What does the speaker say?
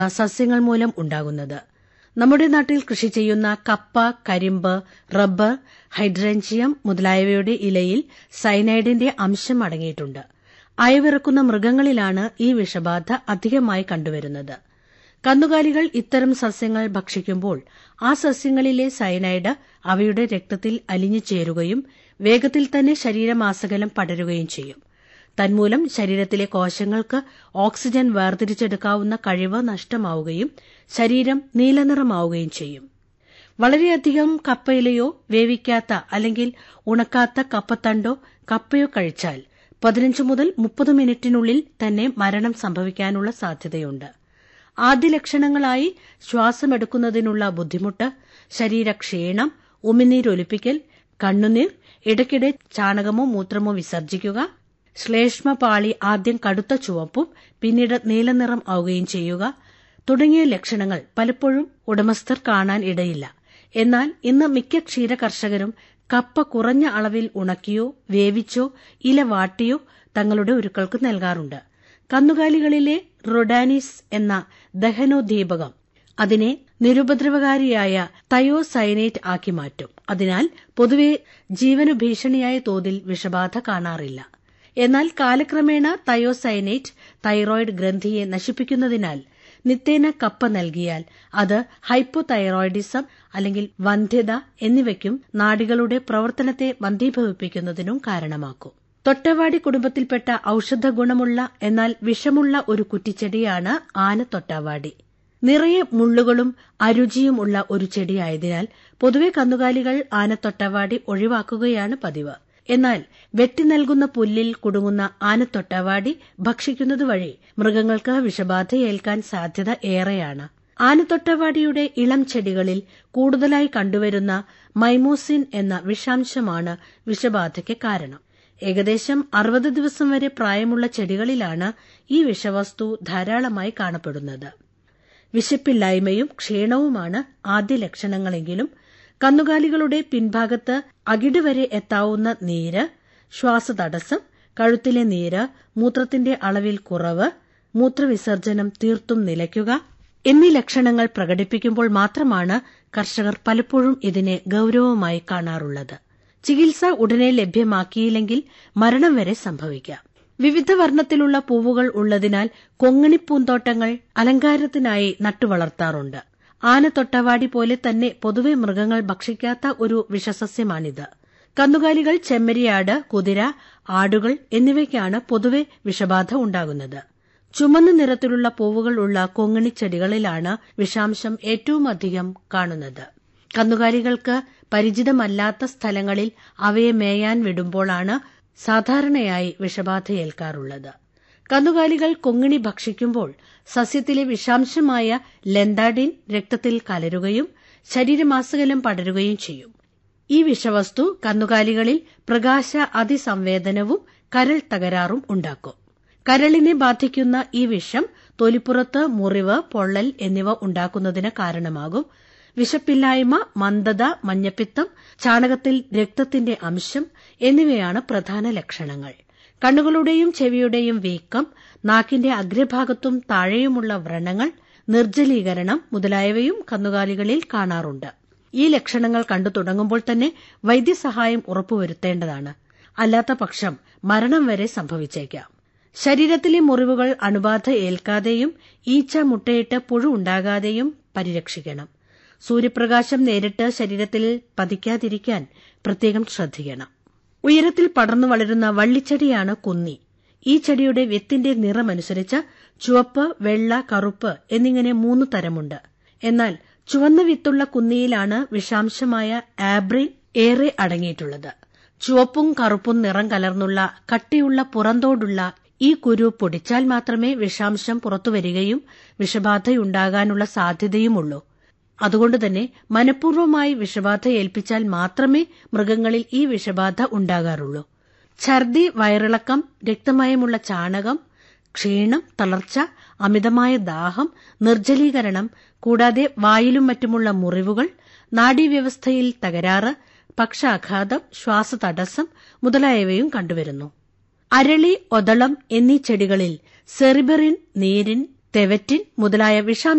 സസ്യങ്ങൾ മൂലം ഉണ്ടാകുന്നത് നമ്മുടെ നാട്ടിൽ കൃഷി ചെയ്യുന്ന കപ്പ കരിമ്പ് റബ്ബർ ഹൈഡ്രേഞ്ചിയം മുതലായവയുടെ ഇലയിൽ സയനൈഡിന്റെ അംശം അടങ്ങിയിട്ടുണ്ട് അയവിറക്കുന്ന മൃഗങ്ങളിലാണ് ഈ വിഷബാധ അധികമായി കണ്ടുവരുന്നത് കന്നുകാലികൾ ഇത്തരം സസ്യങ്ങൾ ഭക്ഷിക്കുമ്പോൾ ആ സസ്യങ്ങളിലെ സയനൈഡ് അവയുടെ രക്തത്തിൽ അലിഞ്ഞു ചേരുകയും വേഗത്തിൽ തന്നെ ശരീരമാസകലം പടരുകയും ചെയ്യും തന്മൂലം ശരീരത്തിലെ കോശങ്ങൾക്ക് ഓക്സിജൻ വേർതിരിച്ചെടുക്കാവുന്ന കഴിവ് നഷ്ടമാവുകയും ശരീരം നീലനിറമാവുകയും ചെയ്യും വളരെയധികം കപ്പയിലയോ വേവിക്കാത്ത അല്ലെങ്കിൽ ഉണക്കാത്ത കപ്പത്തണ്ടോ കപ്പയോ കഴിച്ചാൽ പതിനഞ്ച് മുതൽ മുപ്പത് മിനിറ്റിനുള്ളിൽ തന്നെ മരണം സംഭവിക്കാനുള്ള സാധ്യതയുണ്ട് ആദ്യ ലക്ഷണങ്ങളായി ശ്വാസമെടുക്കുന്നതിനുള്ള ബുദ്ധിമുട്ട് ശരീരക്ഷീണം ഉമിനീരൊലിപ്പിക്കൽ കണ്ണുനീർ ഇടയ്ക്കിടെ ചാണകമോ മൂത്രമോ വിസർജിക്കുക ശ്ലേഷ്മപാളി ആദ്യം കടുത്ത ചുവപ്പും പിന്നീട് നീലനിറം ആവുകയും ചെയ്യുക തുടങ്ങിയ ലക്ഷണങ്ങൾ പലപ്പോഴും ഉടമസ്ഥർ കാണാൻ ഇടയില്ല എന്നാൽ ഇന്ന് മിക്ക ക്ഷീര കർഷകരും കപ്പ കുറഞ്ഞ അളവിൽ ഉണക്കിയോ വേവിച്ചോ ഇല വാട്ടിയോ തങ്ങളുടെ ഉരുക്കൾക്ക് നൽകാറുണ്ട് കന്നുകാലികളിലെ റൊഡാനിസ് എന്ന ദഹനോദ്ദീപകം അതിനെ നിരുപദ്രവകാരിയായ തയോസൈനേറ്റ് ആക്കി മാറ്റും അതിനാൽ പൊതുവെ ജീവനു ഭീഷണിയായ തോതിൽ വിഷബാധ കാണാറില്ല എന്നാൽ കാലക്രമേണ തയോസൈനേറ്റ് തൈറോയിഡ് ഗ്രന്ഥിയെ നശിപ്പിക്കുന്നതിനാൽ നിത്യേന കപ്പ നൽകിയാൽ അത് ഹൈപ്പോതൈറോയിഡിസം അല്ലെങ്കിൽ വന്ധ്യത എന്നിവയ്ക്കും നാഡികളുടെ പ്രവർത്തനത്തെ മന്ദീഭവിപ്പിക്കുന്നതിനും കാരണമാക്കും തൊട്ടവാടി കുടുംബത്തിൽപ്പെട്ട ഔഷധ ഗുണമുള്ള എന്നാൽ വിഷമുള്ള ഒരു കുറ്റിച്ചെടിയാണ് ആനത്തൊട്ടാവാടി നിറയെ മുള്ളുകളും അരുചിയും ഉള്ള ഒരു ചെടിയായതിനാൽ പൊതുവെ കന്നുകാലികൾ ആനത്തൊട്ടവാടി ഒഴിവാക്കുകയാണ് പതിവ് എന്നാൽ വെട്ടി നൽകുന്ന പുല്ലിൽ കുടുങ്ങുന്ന ആനത്തൊട്ടവാടി ഭക്ഷിക്കുന്നത് വഴി മൃഗങ്ങൾക്ക് വിഷബാധയേൽക്കാൻ സാധ്യത ഏറെയാണ് ആനത്തൊട്ടവാടിയുടെ ഇളം ചെടികളിൽ കൂടുതലായി കണ്ടുവരുന്ന മൈമോസിൻ എന്ന വിഷാംശമാണ് വിഷബാധയ്ക്ക് കാരണം ഏകദേശം അറുപത് ദിവസം വരെ പ്രായമുള്ള ചെടികളിലാണ് ഈ വിഷവസ്തു ധാരാളമായി കാണപ്പെടുന്നത് വിശപ്പില്ലായ്മയും ക്ഷീണവുമാണ് ആദ്യ ലക്ഷണങ്ങളെങ്കിലും കന്നുകാലികളുടെ പിൻഭാഗത്ത് അകിട് വരെ എത്താവുന്ന നീര് ശ്വാസതടസ്സം കഴുത്തിലെ നീര് മൂത്രത്തിന്റെ അളവിൽ കുറവ് മൂത്രവിസർജനം തീർത്തും നിലയ്ക്കുക എന്നീ ലക്ഷണങ്ങൾ പ്രകടിപ്പിക്കുമ്പോൾ മാത്രമാണ് കർഷകർ പലപ്പോഴും ഇതിനെ ഗൌരവമായി കാണാറുള്ളത് ചികിത്സ ഉടനെ ലഭ്യമാക്കിയില്ലെങ്കിൽ മരണം വരെ സംഭവിക്കാം വിവിധ വർണ്ണത്തിലുള്ള പൂവുകൾ ഉള്ളതിനാൽ കൊങ്ങിണിപ്പൂന്തോട്ടങ്ങൾ അലങ്കാരത്തിനായി നട്ടുവളർത്താറുണ്ട് ആനത്തൊട്ടവാടി പോലെ തന്നെ പൊതുവെ മൃഗങ്ങൾ ഭക്ഷിക്കാത്ത ഒരു വിഷസസ്യമാണിത് കന്നുകാലികൾ ചെമ്മരിയാട് കുതിര ആടുകൾ എന്നിവയ്ക്കാണ് പൊതുവെ വിഷബാധ ഉണ്ടാകുന്നത് ചുമന്ന നിറത്തിലുള്ള പൂവുകൾ ഉള്ള കൊങ്ങിണിച്ചെടികളിലാണ് വിഷാംശം ഏറ്റവും അധികം കാണുന്നത് കന്നുകാലികൾക്ക് പരിചിതമല്ലാത്ത സ്ഥലങ്ങളിൽ അവയെ മേയാൻ വിടുമ്പോഴാണ് സാധാരണയായി വിഷബാധയേൽക്കാറുള്ളത് കന്നുകാലികൾ കൊങ്ങിണി ഭക്ഷിക്കുമ്പോൾ സസ്യത്തിലെ വിഷാംശമായ ലെന്താഡിൻ രക്തത്തിൽ കലരുകയും ശരീരമാസകലം പടരുകയും ചെയ്യും ഈ വിഷവസ്തു കന്നുകാലികളിൽ പ്രകാശ അതിസംവേദനവും കരൾ തകരാറും ഉണ്ടാക്കും കരളിനെ ബാധിക്കുന്ന ഈ വിഷം തൊലിപ്പുറത്ത് മുറിവ് പൊള്ളൽ എന്നിവ ഉണ്ടാക്കുന്നതിന് കാരണമാകും വിശപ്പില്ലായ്മ മന്ദത മഞ്ഞപ്പിത്തം ചാണകത്തിൽ രക്തത്തിന്റെ അംശം എന്നിവയാണ് പ്രധാന ലക്ഷണങ്ങൾ കണ്ണുകളുടെയും ചെവിയുടെയും വീക്കം നാക്കിന്റെ അഗ്രഭാഗത്തും താഴെയുമുള്ള വ്രണങ്ങൾ നിർജ്ജലീകരണം മുതലായവയും കന്നുകാലികളിൽ കാണാറുണ്ട് ഈ ലക്ഷണങ്ങൾ കണ്ടു തുടങ്ങുമ്പോൾ തന്നെ വൈദ്യസഹായം ഉറപ്പുവരുത്തേണ്ടതാണ് അല്ലാത്ത പക്ഷം മരണം വരെ സംഭവിച്ചേക്കാം ശരീരത്തിലെ മുറിവുകൾ അണുബാധ ഏൽക്കാതെയും ഈച്ച മുട്ടയിട്ട് പുഴു ഉണ്ടാകാതെയും പരിരക്ഷിക്കണം സൂര്യപ്രകാശം നേരിട്ട് ശരീരത്തിൽ പതിക്കാതിരിക്കാൻ പ്രത്യേകം ശ്രദ്ധിക്കണം ഉയരത്തിൽ പടർന്നു വളരുന്ന വള്ളിച്ചെടിയാണ് കുന്നി ഈ ചെടിയുടെ വിത്തിന്റെ നിറമനുസരിച്ച് ചുവപ്പ് വെള്ള കറുപ്പ് എന്നിങ്ങനെ മൂന്ന് തരമുണ്ട് എന്നാൽ ചുവന്ന വിത്തുള്ള കുന്നിയിലാണ് വിഷാംശമായ ആബ്രിൻ ഏറെ അടങ്ങിയിട്ടുള്ളത് ചുവപ്പും കറുപ്പും നിറം കലർന്നുള്ള കട്ടിയുള്ള പുറന്തോടുള്ള ഈ കുരു പൊടിച്ചാൽ മാത്രമേ വിഷാംശം പുറത്തുവരികയും വിഷബാധയുണ്ടാകാനുള്ള സാധ്യതയുമുള്ളൂ അതുകൊണ്ട് തന്നെ മനഃപൂർവ്വമായി വിഷബാധ ഏൽപ്പിച്ചാൽ മാത്രമേ മൃഗങ്ങളിൽ ഈ വിഷബാധ ഉണ്ടാകാറുള്ളൂ ഛർദി വയറിളക്കം രക്തമയമുള്ള ചാണകം ക്ഷീണം തളർച്ച അമിതമായ ദാഹം നിർജ്ജലീകരണം കൂടാതെ വായിലും മറ്റുമുള്ള മുറിവുകൾ നാഡീവ്യവസ്ഥയിൽ തകരാറ് പക്ഷാഘാതം ശ്വാസതടസ്സം മുതലായവയും കണ്ടുവരുന്നു അരളി ഒതളം എന്നീ ചെടികളിൽ സെറിബറിൻ നീരിൻ തെവറ്റിൻ മുതലായ വിഷാംശ